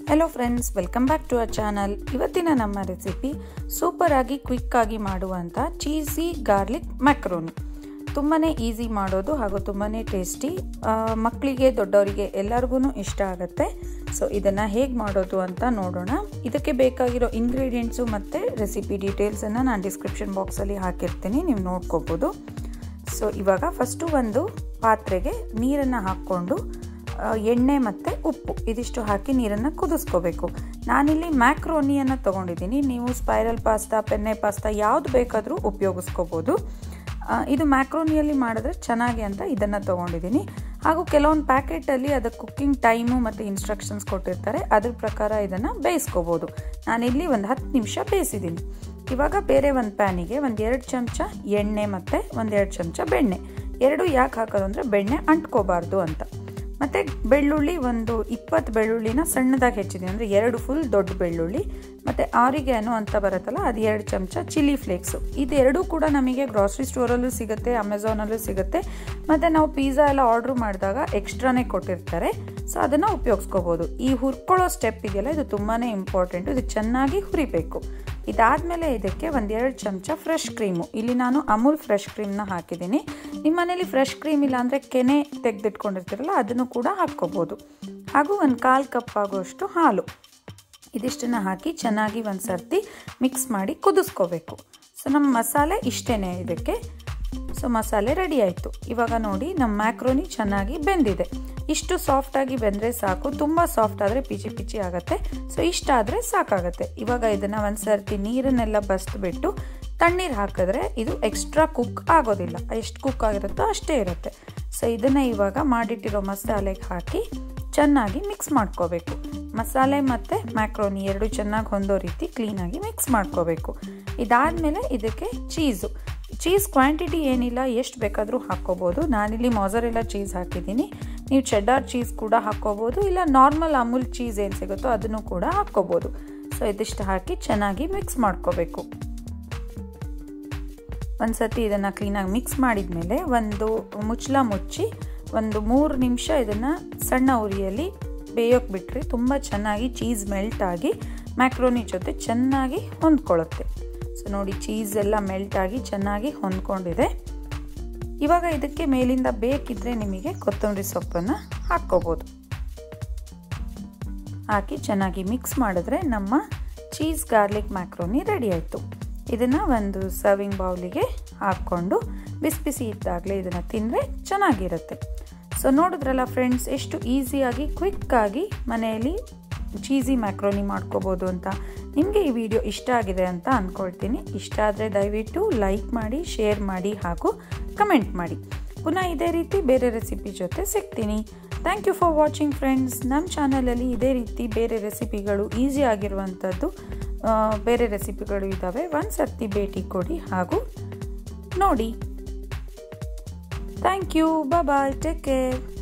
hello friends welcome back to a channel ಇವತ್ತಿನ ನಮ್ಮ recipe super ಆಗಿ ಕ್ವಿಕ್ ಆಗಿ ಮಾಡುವಂಥ ಚೀಸಿ ಗಾರ್ಲಿಕ್ ಮ್ಯಾಕ್ರೋನಿ ತುಂಬಾ ಈಸಿ ಮಾಡೋದು ಹಾಗೂ ತುಂಬಾ ಟೇಸ್ಟಿ ಮಕ್ಕಳಿಗೆ ದೊಡ್ಡವರಿಗೆ ಎಲ್ಲರಿಗೂ ಇಷ್ಟ ಆಗುತ್ತೆ ಸೊ ಇದನ್ನು ಹೇಗೆ ಮಾಡೋದು ಅಂತ ನೋಡೋಣ ಇದಕ್ಕೆ ಬೇಕಾಗಿರೋ ಇಂಗ್ರೀಡಿಯೆಂಟ್ಸು ಮತ್ತು ರೆಸಿಪಿ ಡೀಟೇಲ್ಸನ್ನು ನಾನು ಡಿಸ್ಕ್ರಿಪ್ಷನ್ ಬಾಕ್ಸಲ್ಲಿ ಹಾಕಿರ್ತೀನಿ ನೀವು ನೋಡ್ಕೋಬೋದು ಸೊ ಇವಾಗ ಫಸ್ಟು ಒಂದು ಪಾತ್ರೆಗೆ ನೀರನ್ನು ಹಾಕ್ಕೊಂಡು ಎಣ್ಣೆ ಮತ್ತು ಉಪ್ಪು ಇದಿಷ್ಟು ಹಾಕಿ ನೀರನ್ನು ಕುದಿಸ್ಕೋಬೇಕು ನಾನಿಲ್ಲಿ ಮ್ಯಾಕ್ರೋನಿಯನ್ನು ತೊಗೊಂಡಿದ್ದೀನಿ ನೀವು ಸ್ಪೈರಲ್ ಪಾಸ್ತಾ ಪೆನ್ನೆ ಪಾಸ್ತಾ ಯಾವುದು ಬೇಕಾದರೂ ಉಪಯೋಗಿಸ್ಕೋಬೋದು ಇದು ಮ್ಯಾಕ್ರೋನಿಯಲ್ಲಿ ಮಾಡಿದ್ರೆ ಚೆನ್ನಾಗಿ ಅಂತ ಇದನ್ನು ತೊಗೊಂಡಿದ್ದೀನಿ ಹಾಗೂ ಕೆಲವೊಂದು ಪ್ಯಾಕೆಟಲ್ಲಿ ಅದಕ್ಕೆ ಕುಕ್ಕಿಂಗ್ ಟೈಮು ಮತ್ತು ಇನ್ಸ್ಟ್ರಕ್ಷನ್ಸ್ ಕೊಟ್ಟಿರ್ತಾರೆ ಅದ್ರ ಪ್ರಕಾರ ಇದನ್ನು ಬೇಯಿಸ್ಕೋಬೋದು ನಾನಿಲ್ಲಿ ಒಂದು ಹತ್ತು ನಿಮಿಷ ಬೇಯಿಸಿದ್ದೀನಿ ಇವಾಗ ಬೇರೆ ಒಂದು ಪ್ಯಾನಿಗೆ ಒಂದು ಎರಡು ಚಮಚ ಎಣ್ಣೆ ಮತ್ತು ಒಂದೆರಡು ಚಮಚ ಬೆಣ್ಣೆ ಎರಡು ಯಾಕೆ ಹಾಕೋದು ಅಂದರೆ ಬೆಣ್ಣೆ ಅಂಟ್ಕೋಬಾರ್ದು ಅಂತ ಮತ್ತು ಬೆಳ್ಳುಳ್ಳಿ ಒಂದು ಇಪ್ಪತ್ತು ಬೆಳ್ಳುಳ್ಳಿನ ಸಣ್ಣದಾಗಿ ಹೆಚ್ಚಿದ್ದೀನಿ ಅಂದರೆ ಎರಡು ಫುಲ್ ದೊಡ್ಡ ಬೆಳ್ಳುಳ್ಳಿ ಮತ್ತು ಆರಿಗ್ಯಾನು ಅಂತ ಬರುತ್ತಲ್ಲ ಅದು ಎರಡು ಚಮಚ ಚಿಲ್ಲಿ ಫ್ಲೇಕ್ಸು ಇದೆರಡೂ ಕೂಡ ನಮಗೆ ಗ್ರಾಸರಿ ಸ್ಟೋರಲ್ಲೂ ಸಿಗುತ್ತೆ ಅಮೆಝಾನಲ್ಲೂ ಸಿಗುತ್ತೆ ಮತ್ತು ನಾವು ಪಿಜ್ಜಾ ಎಲ್ಲ ಆರ್ಡ್ರ್ ಮಾಡಿದಾಗ ಎಕ್ಸ್ಟ್ರಾನೇ ಕೊಟ್ಟಿರ್ತಾರೆ ಸೊ ಅದನ್ನು ಉಪಯೋಗಿಸ್ಕೋಬೋದು ಈ ಹುರ್ಕೊಳ್ಳೋ ಸ್ಟೆಪ್ ಇದೆಯಲ್ಲ ಇದು ತುಂಬಾ ಇಂಪಾರ್ಟೆಂಟು ಇದು ಚೆನ್ನಾಗಿ ಹುರಿಬೇಕು ಇದಾದಮೇಲೆ ಇದಕ್ಕೆ ಒಂದೆರಡು ಚಮಚ ಫ್ರೆಶ್ ಕ್ರೀಮು ಇಲ್ಲಿ ನಾನು ಅಮೂಲ್ ಫ್ರೆಶ್ ಕ್ರೀಮ್ನ ಹಾಕಿದ್ದೀನಿ ನಿಮ್ಮ ಮನೇಲಿ ಫ್ರೆಶ್ ಕ್ರೀಮ್ ಇಲ್ಲ ಅಂದರೆ ಕೆನೆ ತೆಗೆದಿಟ್ಕೊಂಡಿರ್ತೀರಲ್ಲ ಅದನ್ನು ಕೂಡ ಹಾಕ್ಕೋಬೋದು ಹಾಗೂ ಒಂದು ಕಾಲು ಕಪ್ ಆಗುವಷ್ಟು ಹಾಲು ಇದಿಷ್ಟನ್ನು ಹಾಕಿ ಚೆನ್ನಾಗಿ ಒಂದು ಸರ್ತಿ ಮಿಕ್ಸ್ ಮಾಡಿ ಕುದಿಸ್ಕೋಬೇಕು ಸೊ ನಮ್ಮ ಮಸಾಲೆ ಇಷ್ಟೇ ಇದಕ್ಕೆ ಸೊ ಮಸಾಲೆ ರೆಡಿ ಆಯಿತು ಇವಾಗ ನೋಡಿ ನಮ್ಮ ಮ್ಯಾಕ್ರೋನಿ ಚೆನ್ನಾಗಿ ಬೆಂದಿದೆ ಇಷ್ಟು ಸಾಫ್ಟಾಗಿ ಬೆಂದರೆ ಸಾಕು ತುಂಬ ಸಾಫ್ಟ್ ಆದರೆ ಪಿಚಿ ಪಿಚಿ ಆಗುತ್ತೆ ಸೊ ಇಷ್ಟ ಆದರೆ ಸಾಕಾಗುತ್ತೆ ಇವಾಗ ಇದನ್ನು ಒಂದು ಸರ್ತಿ ನೀರನ್ನೆಲ್ಲ ಬಸ್ದುಬಿಟ್ಟು ತಣ್ಣೀರು ಹಾಕಿದ್ರೆ ಇದು ಎಕ್ಸ್ಟ್ರಾ ಕುಕ್ ಆಗೋದಿಲ್ಲ ಎಷ್ಟು ಕುಕ್ ಆಗಿರುತ್ತೋ ಅಷ್ಟೇ ಇರುತ್ತೆ ಸೊ ಇದನ್ನು ಇವಾಗ ಮಾಡಿಟ್ಟಿರೋ ಮಸಾಲೆಗೆ ಹಾಕಿ ಚೆನ್ನಾಗಿ ಮಿಕ್ಸ್ ಮಾಡ್ಕೋಬೇಕು ಮಸಾಲೆ ಮತ್ತು ಮ್ಯಾಕ್ರೋನಿ ಎರಡು ಚೆನ್ನಾಗಿ ಹೊಂದೋ ರೀತಿ ಕ್ಲೀನಾಗಿ ಮಿಕ್ಸ್ ಮಾಡ್ಕೋಬೇಕು ಇದಾದಮೇಲೆ ಇದಕ್ಕೆ ಚೀಸು ಚೀಸ್ ಕ್ವಾಂಟಿಟಿ ಏನಿಲ್ಲ ಎಷ್ಟು ಬೇಕಾದರೂ ಹಾಕ್ಕೋಬೋದು ನಾನಿಲ್ಲಿ ಮೊಸರೆಲ್ಲ ಚೀಸ್ ಹಾಕಿದ್ದೀನಿ ನೀವು ಚೆಡ್ಡಾರ್ ಚೀಸ್ ಕೂಡ ಹಾಕ್ಕೋಬೋದು ಇಲ್ಲ ನಾರ್ಮಲ್ ಅಮೂಲ್ ಚೀಸ್ ಏನು ಸಿಗುತ್ತೋ ಅದನ್ನು ಕೂಡ ಹಾಕ್ಕೋಬೋದು ಸೊ ಇದಿಷ್ಟು ಹಾಕಿ ಚೆನ್ನಾಗಿ ಮಿಕ್ಸ್ ಮಾಡ್ಕೋಬೇಕು ಒಂದು ಸತಿ ಇದನ್ನು ಕ್ಲೀನಾಗಿ ಮಿಕ್ಸ್ ಮಾಡಿದ ಮೇಲೆ ಒಂದು ಮುಚ್ಚಳ ಮುಚ್ಚಿ ಒಂದು ಮೂರು ನಿಮಿಷ ಇದನ್ನು ಸಣ್ಣ ಉರಿಯಲ್ಲಿ ಬೇಯೋಕೆ ಬಿಟ್ಟರೆ ತುಂಬ ಚೆನ್ನಾಗಿ ಚೀಸ್ ಮೆಲ್ಟ್ ಆಗಿ ಮ್ಯಾಕ್ರೋನಿ ಜೊತೆ ಚೆನ್ನಾಗಿ ಹೊಂದ್ಕೊಳ್ಳುತ್ತೆ ಸೊ ನೋಡಿ ಚೀಸ್ ಎಲ್ಲ ಮೆಲ್ಟ್ ಆಗಿ ಚೆನ್ನಾಗಿ ಹೊಂದ್ಕೊಂಡಿದೆ ಇವಾಗ ಇದಕ್ಕೆ ಮೇಲಿಂದ ಬೇಕಿದ್ರೆ ನಿಮಗೆ ಕೊತ್ತಂಬರಿ ಸೊಪ್ಪನ್ನು ಹಾಕ್ಕೋಬೋದು ಹಾಕಿ ಚೆನ್ನಾಗಿ ಮಿಕ್ಸ್ ಮಾಡಿದ್ರೆ ನಮ್ಮ ಚೀಸ್ ಗಾರ್ಲಿಕ್ ಮ್ಯಾಕ್ರೋನಿ ರೆಡಿ ಆಯಿತು ಇದನ್ನು ಒಂದು ಸರ್ವಿಂಗ್ ಬೌಲಿಗೆ ಹಾಕ್ಕೊಂಡು ಬಿಸಿ ಬಿಸಿ ಇದ್ದಾಗಲೇ ಇದನ್ನು ತಿಂದರೆ ಚೆನ್ನಾಗಿರುತ್ತೆ ಸೊ ನೋಡಿದ್ರಲ್ಲ ಫ್ರೆಂಡ್ಸ್ ಎಷ್ಟು ಈಸಿಯಾಗಿ ಕ್ವಿಕ್ಕಾಗಿ ಮನೆಯಲ್ಲಿ ಚೀಸಿ ಮ್ಯಾಕ್ರೋನಿ ಮಾಡ್ಕೋಬೋದು ಅಂತ ನಿಮಗೆ ಈ ವಿಡಿಯೋ ಇಷ್ಟ ಆಗಿದೆ ಅಂತ ಅಂದ್ಕೊಳ್ತೀನಿ ಇಷ್ಟ ಆದರೆ ದಯವಿಟ್ಟು ಲೈಕ್ ಮಾಡಿ ಶೇರ್ ಮಾಡಿ ಹಾಗೂ ಕಮೆಂಟ್ ಮಾಡಿ ಪುನಃ ಇದೇ ರೀತಿ ಬೇರೆ ರೆಸಿಪಿ ಜೊತೆ ಸಿಗ್ತೀನಿ thank you for watching friends ನಮ್ಮ ಚಾನಲಲ್ಲಿ ಇದೇ ರೀತಿ ಬೇರೆ ರೆಸಿಪಿಗಳು ಈಸಿ ಆಗಿರುವಂಥದ್ದು ಬೇರೆ ರೆಸಿಪಿಗಳು ಇದ್ದಾವೆ ಒಂದು ಸರ್ತಿ ಭೇಟಿ ಕೊಡಿ ಹಾಗೂ ನೋಡಿ thank you bye take care